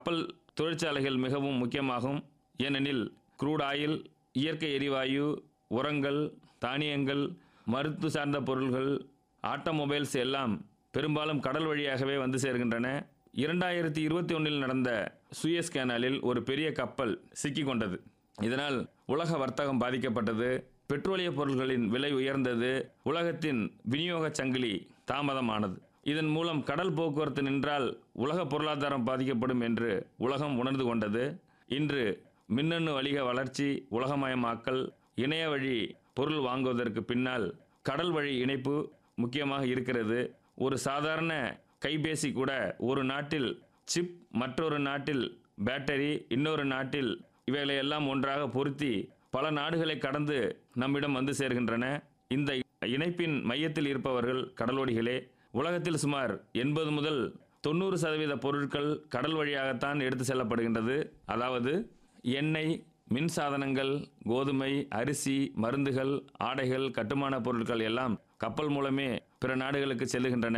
கப்பல் தொழிற்சாலைகள் மிகவும் முக்கியமாகும் ஏனெனில் க்ரூட் ஆயில் இயற்கை எரிவாயு உரங்கள் தானியங்கள் மருத்து சார்ந்த பொருள்கள் ஆட்டோமொபைல்ஸ் எல்லாம் பெரும்பாலும் கடல் வழியாகவே வந்து சேர்கின்றன இரண்டாயிரத்தி இருபத்தி ஒன்றில் நடந்த சுயஸ் கேனாலில் ஒரு பெரிய கப்பல் சிக்கிக் கொண்டது இதனால் உலக வர்த்தகம் பாதிக்கப்பட்டது பெட்ரோலிய பொருட்களின் விலை உயர்ந்தது உலகத்தின் விநியோகச் சங்கிலி தாமதமானது இதன் மூலம் கடல் போக்குவரத்து நின்றால் உலக பொருளாதாரம் பாதிக்கப்படும் என்று உலகம் உணர்ந்து கொண்டது இன்று மின்னணு வணிக வளர்ச்சி உலகமயமாக்கல் இணைய வழி பொருள் வாங்குவதற்கு பின்னால் கடல் வழி இணைப்பு முக்கியமாக இருக்கிறது ஒரு சாதாரண கைபேசி கூட ஒரு நாட்டில் சிப் மற்றொரு நாட்டில் பேட்டரி இன்னொரு நாட்டில் இவைகளை எல்லாம் ஒன்றாக பொருத்தி பல நாடுகளை கடந்து நம்மிடம் வந்து சேர்கின்றன இந்த இணைப்பின் மையத்தில் இருப்பவர்கள் கடலோடிகளே உலகத்தில் சுமார் எண்பது முதல் தொண்ணூறு சதவீத பொருட்கள் கடல் வழியாகத்தான் எடுத்து செல்லப்படுகின்றது அதாவது எண்ணெய் மின் சாதனங்கள் கோதுமை அரிசி மருந்துகள் ஆடைகள் கட்டுமான பொருட்கள் எல்லாம் கப்பல் மூலமே பிற நாடுகளுக்கு செல்லுகின்றன